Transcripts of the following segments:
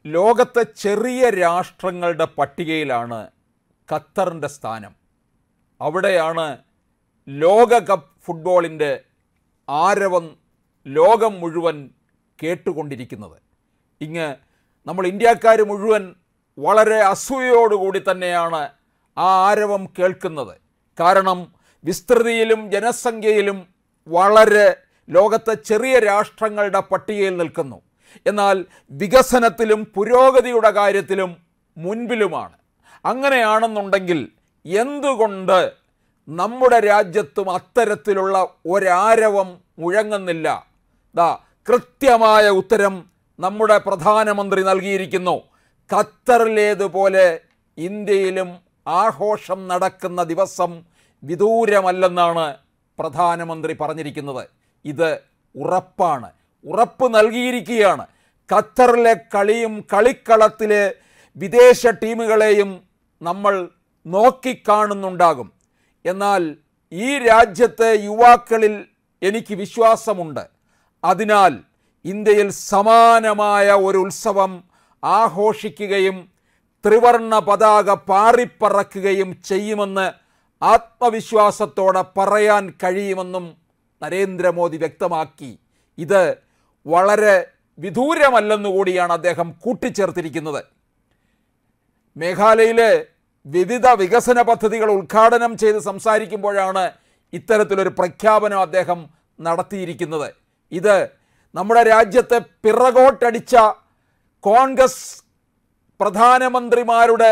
ലോകത്തെ ചെറിയ രാഷ്ട്രങ്ങളുടെ പട്ടികയിലാണ് ഖത്തറിൻ്റെ സ്ഥാനം അവിടെയാണ് ലോകകപ്പ് ഫുട്ബോളിൻ്റെ ആരവം ലോകം മുഴുവൻ കേട്ടുകൊണ്ടിരിക്കുന്നത് ഇങ്ങ് നമ്മൾ ഇന്ത്യക്കാർ മുഴുവൻ വളരെ അസൂയയോടുകൂടി തന്നെയാണ് ആ ആരവം കേൾക്കുന്നത് കാരണം വിസ്തൃതിയിലും ജനസംഖ്യയിലും വളരെ ലോകത്തെ ചെറിയ രാഷ്ട്രങ്ങളുടെ പട്ടികയിൽ നിൽക്കുന്നു എന്നാൽ വികസനത്തിലും പുരോഗതിയുടെ കാര്യത്തിലും മുൻപിലുമാണ് അങ്ങനെയാണെന്നുണ്ടെങ്കിൽ എന്തുകൊണ്ട് നമ്മുടെ രാജ്യത്തും അത്തരത്തിലുള്ള ഒരാരവം മുഴങ്ങുന്നില്ല ദാ കൃത്യമായ ഉത്തരം നമ്മുടെ പ്രധാനമന്ത്രി നൽകിയിരിക്കുന്നു ഖത്തറിലേതുപോലെ ഇന്ത്യയിലും ആഘോഷം നടക്കുന്ന ദിവസം വിദൂരമല്ലെന്നാണ് പ്രധാനമന്ത്രി പറഞ്ഞിരിക്കുന്നത് ഇത് ഉറപ്പാണ് ഉറപ്പ് നൽകിയിരിക്കുകയാണ് ഖത്തറിലെ കളിയും കളിക്കളത്തിലെ വിദേശ ടീമുകളെയും നമ്മൾ നോക്കിക്കാണുന്നുണ്ടാകും എന്നാൽ ഈ രാജ്യത്തെ യുവാക്കളിൽ എനിക്ക് വിശ്വാസമുണ്ട് അതിനാൽ ഇന്ത്യയിൽ സമാനമായ ഒരു ഉത്സവം ആഘോഷിക്കുകയും ത്രിവർണ പതാക പാറിപ്പറക്കുകയും ചെയ്യുമെന്ന് ആത്മവിശ്വാസത്തോടെ പറയാൻ കഴിയുമെന്നും നരേന്ദ്രമോദി വ്യക്തമാക്കി ഇത് വളരെ വിദൂരമല്ലെന്നുകൂടിയാണ് അദ്ദേഹം കൂട്ടിച്ചേർത്തിരിക്കുന്നത് മേഘാലയയിലെ വിവിധ വികസന പദ്ധതികൾ ഉദ്ഘാടനം ചെയ്ത് സംസാരിക്കുമ്പോഴാണ് ഇത്തരത്തിലൊരു പ്രഖ്യാപനം അദ്ദേഹം നടത്തിയിരിക്കുന്നത് ഇത് നമ്മുടെ രാജ്യത്തെ പിറകോട്ടടിച്ച കോൺഗ്രസ് പ്രധാനമന്ത്രിമാരുടെ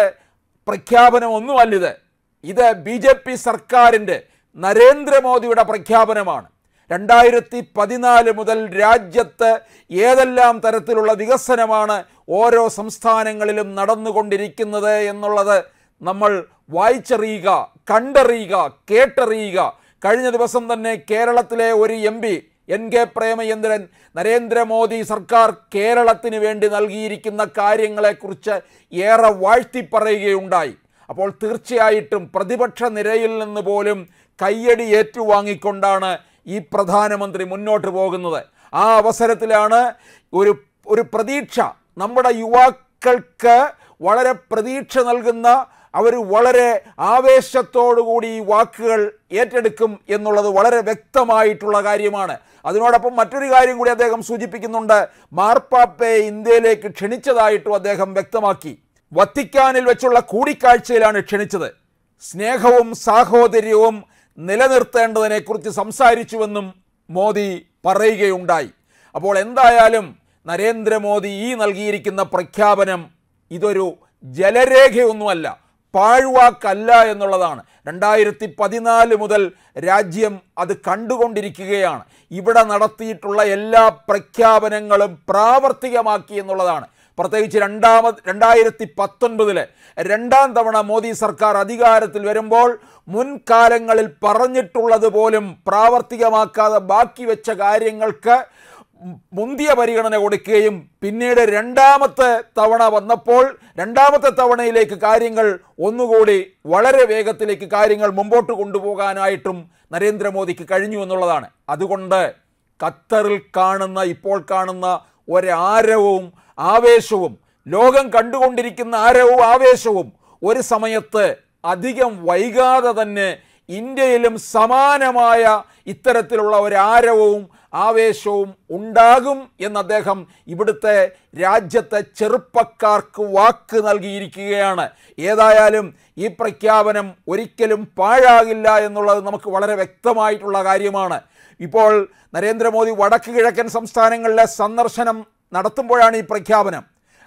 പ്രഖ്യാപനമൊന്നുമല്ലിത് ഇത് ബി ജെ പി സർക്കാരിൻ്റെ നരേന്ദ്രമോദിയുടെ പ്രഖ്യാപനമാണ് രണ്ടായിരത്തി പതിനാല് മുതൽ രാജ്യത്ത് ഏതെല്ലാം തരത്തിലുള്ള വികസനമാണ് ഓരോ സംസ്ഥാനങ്ങളിലും നടന്നുകൊണ്ടിരിക്കുന്നത് എന്നുള്ളത് നമ്മൾ വായിച്ചറിയുക കണ്ടറിയുക കേട്ടറിയുക കഴിഞ്ഞ ദിവസം തന്നെ കേരളത്തിലെ ഒരു M P N K Premachandran Narendra Modi സർക്കാർ കേരളത്തിന് വേണ്ടി നൽകിയിരിക്കുന്ന കാര്യങ്ങളെക്കുറിച്ച് ഏറെ വാഴ്ത്തി പറയുകയുണ്ടായി അപ്പോൾ തീർച്ചയായിട്ടും പ്രതിപക്ഷ നിരയിൽ നിന്ന് പോലും കയ്യടി ഏറ്റുവാങ്ങിക്കൊണ്ടാണ് ഈ പ്രധാനമന്ത്രി മുന്നോട്ട് പോകുന്നത് ആ അവസരത്തിലാണ് ഒരു ഒരു പ്രതീക്ഷ നമ്മുടെ യുവാക്കൾക്ക് വളരെ പ്രതീക്ഷ നൽകുന്ന അവർ വളരെ ആവേശത്തോടുകൂടി ഈ വാക്കുകൾ ഏറ്റെടുക്കും എന്നുള്ളത് വളരെ വ്യക്തമായിട്ടുള്ള കാര്യമാണ് അതിനോടൊപ്പം മറ്റൊരു കാര്യം കൂടി അദ്ദേഹം സൂചിപ്പിക്കുന്നുണ്ട് മാർപ്പാപ്പയെ ഇന്ത്യയിലേക്ക് ക്ഷണിച്ചതായിട്ടും അദ്ദേഹം വ്യക്തമാക്കി വത്തിക്കാനിൽ വെച്ചുള്ള കൂടിക്കാഴ്ചയിലാണ് ക്ഷണിച്ചത് സ്നേഹവും സാഹോദര്യവും നിലനിർത്തേണ്ടതിനെക്കുറിച്ച് സംസാരിച്ചുവെന്നും മോദി പറയുകയുണ്ടായി അപ്പോൾ എന്തായാലും നരേന്ദ്രമോദി ഈ നൽകിയിരിക്കുന്ന പ്രഖ്യാപനം ഇതൊരു ജലരേഖയൊന്നുമല്ല പാഴ്വാക്കല്ല എന്നുള്ളതാണ് രണ്ടായിരത്തി പതിനാല് മുതൽ രാജ്യം അത് കണ്ടുകൊണ്ടിരിക്കുകയാണ് ഇവിടെ നടത്തിയിട്ടുള്ള എല്ലാ പ്രഖ്യാപനങ്ങളും പ്രാവർത്തികമാക്കി എന്നുള്ളതാണ് പ്രത്യേകിച്ച് രണ്ടാമത് രണ്ടായിരത്തി പത്തൊൻപതിലെ രണ്ടാം തവണ മോദി സർക്കാർ അധികാരത്തിൽ വരുമ്പോൾ മുൻകാലങ്ങളിൽ പറഞ്ഞിട്ടുള്ളത് പോലും പ്രാവർത്തികമാക്കാതെ ബാക്കി വെച്ച കാര്യങ്ങൾക്ക് മുന്തിയ പരിഗണന കൊടുക്കുകയും പിന്നീട് രണ്ടാമത്തെ തവണ വന്നപ്പോൾ രണ്ടാമത്തെ തവണയിലേക്ക് കാര്യങ്ങൾ ഒന്നുകൂടി വളരെ വേഗത്തിലേക്ക് കാര്യങ്ങൾ മുമ്പോട്ട് കൊണ്ടുപോകാനായിട്ടും നരേന്ദ്രമോദിക്ക് കഴിഞ്ഞു എന്നുള്ളതാണ് അതുകൊണ്ട് ഖത്തറിൽ കാണുന്ന ഇപ്പോൾ കാണുന്ന ഒരാരവവും ആവേശവും ലോകം കണ്ടുകൊണ്ടിരിക്കുന്ന ആരവവും ആവേശവും ഒരു സമയത്ത് അധികം വൈകാതെ തന്നെ ഇന്ത്യയിലും സമാനമായ ഇത്തരത്തിലുള്ള ഒരാരവവും ആവേശവും ഉണ്ടാകും എന്ന് അദ്ദേഹം ഇവിടുത്തെ രാജ്യത്തെ ചെറുപ്പക്കാർക്ക് വാക്ക് നൽകിയിരിക്കുകയാണ് ഏതായാലും ഈ പ്രഖ്യാപനം ഒരിക്കലും പാഴാകില്ല എന്നുള്ളത് നമുക്ക് വളരെ വ്യക്തമായിട്ടുള്ള കാര്യമാണ് ഇപ്പോൾ നരേന്ദ്രമോദി വടക്ക് കിഴക്കൻ സംസ്ഥാനങ്ങളിലെ സന്ദർശനം നടത്തുമ്പോഴാണ് ഈ പ്രഖ്യാപനം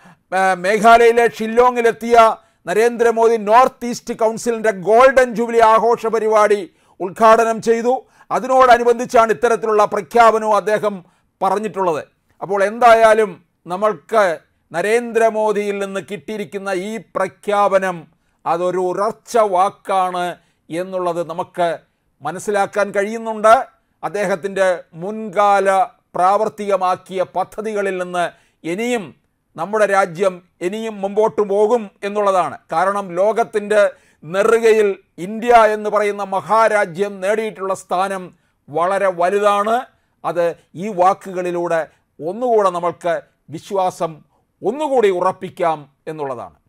മേഘാലയയിലെ ഷില്ലോങ്ങിലെത്തിയ നരേന്ദ്രമോദി നോർത്ത് ഈസ്റ്റ് കൗൺസിലിൻ്റെ ഗോൾഡൻ ജൂബിലി ആഘോഷ പരിപാടി ഉദ്ഘാടനം ചെയ്തു അതിനോടനുബന്ധിച്ചാണ് ഇത്തരത്തിലുള്ള പ്രഖ്യാപനവും അദ്ദേഹം പറഞ്ഞിട്ടുള്ളത് അപ്പോൾ എന്തായാലും നമ്മൾക്ക് നരേന്ദ്രമോദിയിൽ നിന്ന് കിട്ടിയിരിക്കുന്ന ഈ പ്രഖ്യാപനം അതൊരു ഉറച്ച വാക്കാണ് എന്നുള്ളത് നമുക്ക് മനസ്സിലാക്കാൻ കഴിയുന്നുണ്ട് അദ്ദേഹത്തിൻ്റെ മുൻകാല പ്രാവർത്തികമാക്കിയ പദ്ധതികളിൽ നിന്ന് ഇനിയും നമ്മുടെ രാജ്യം ഇനിയും മുമ്പോട്ട് പോകും എന്നുള്ളതാണ് കാരണം ലോകത്തിൻ്റെ നെറുകയിൽ ഇന്ത്യ എന്ന് പറയുന്ന മഹാരാജ്യം നേടിയിട്ടുള്ള സ്ഥാനം വളരെ വലുതാണ് അത് ഈ വാക്കുകളിലൂടെ ഒന്നുകൂടെ നമ്മൾക്ക് വിശ്വാസം ഒന്നുകൂടി ഉറപ്പിക്കാം എന്നുള്ളതാണ്